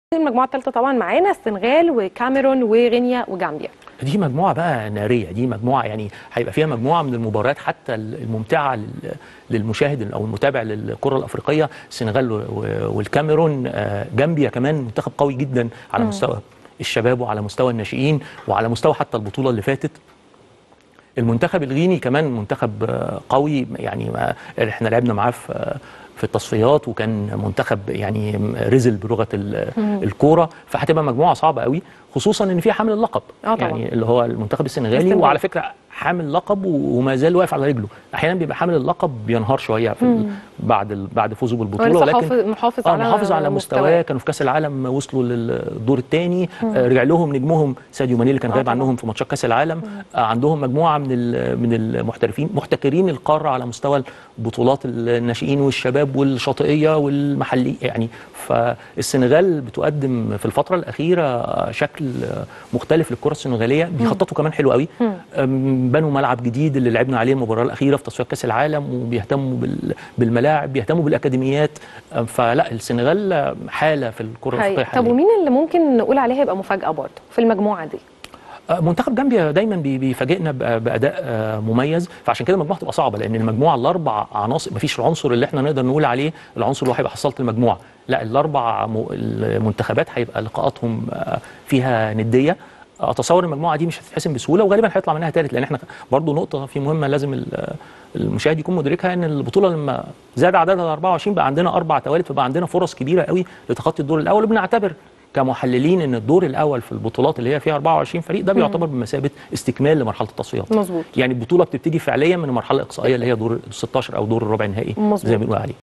المجموعه الثالثه طبعا معانا السنغال وكاميرون وغينيا وجامبيا دي مجموعه بقى ناريه دي مجموعه يعني هيبقى فيها مجموعه من المباريات حتى الممتعه لل- للمشاهد او المتابع للكره الافريقيه السنغال و- والكاميرون آه، جامبيا كمان منتخب قوي جدا على مستوى الشباب وعلى مستوى الناشئين وعلى مستوى حتى البطوله اللي فاتت المنتخب الغيني كمان منتخب آه، قوي يعني ما احنا لعبنا معاه في آه، في التصفيات وكان منتخب يعني رزل بلغه ال- الكوره فهتبقى مجموعه صعبه قوي خصوصا ان فيها حامل اللقب آه طبعا. يعني اللي هو المنتخب السنغالي السنغال. وعلى فكره حامل لقب و- وما زال واقف على رجله احيانا بيبقى حامل اللقب بينهار شويه في ال- بعد ال- بعد فوزه هو بالبطوله لسه ولكن حافظ محافظ اه على محافظ على مستواه مستواه. كانوا في كاس العالم وصلوا للدور الثاني آه رجع لهم نجمهم ساديو ماني اللي كان آه غايب طبعاً. عنهم في ماتشات كاس العالم آه عندهم مجموعه من ال- من المحترفين محتكرين القاره على مستوى بطولات الناشئين والشباب والشاطئيه والمحلي يعني فالسنغال بتقدم في الفتره الاخيره شكل مختلف للكره السنغاليه بيخططوا كمان حلو قوي أم، بنوا ملعب جديد اللي لعبنا عليه المباراه الاخيره في تصفيات كاس العالم وبيهتموا بال- بالملاعب بيهتموا بالاكاديميات أم، فلا السنغال حاله في الكره هاي. الافريقيه طب حاليا ومين اللي ممكن نقول عليه هيبقى مفاجاه برضه في المجموعه دي آه، منتخب جامبيا دايما بي- بيفاجئنا بأ- باداء آه، مميز فعشان كده المجموعه تبقى صعبه لان المجموعه الاربع عناصر مفيش العنصر اللي احنا نقدر نقول عليه العنصر اللي هو هيبقى حصلت المجموعه لا الاربع م- المنتخبات هيبقى لقاءاتهم آه، فيها نديه اتصور المجموعه دي مش هتتحسم بسهوله وغالبا هيطلع منها ثالث لان احنا برضو نقطه في مهمه لازم ال- المشاهد يكون مدركها ان البطوله لما زاد عددها ل 24 بقى عندنا اربع توالت فبقى عندنا فرص كبيره قوي لتخطي الدور الاول وبنعتبر كمحللين ان الدور الاول في البطولات اللي هي فيها 24 فريق ده بيعتبر بمثابه استكمال لمرحله التصفيات مظبوط يعني البطوله بتبتدي فعليا من المرحله الاقصائيه اللي هي دور ال 16 او دور الربع النهائي مظبوط. زي ما بنقول عليه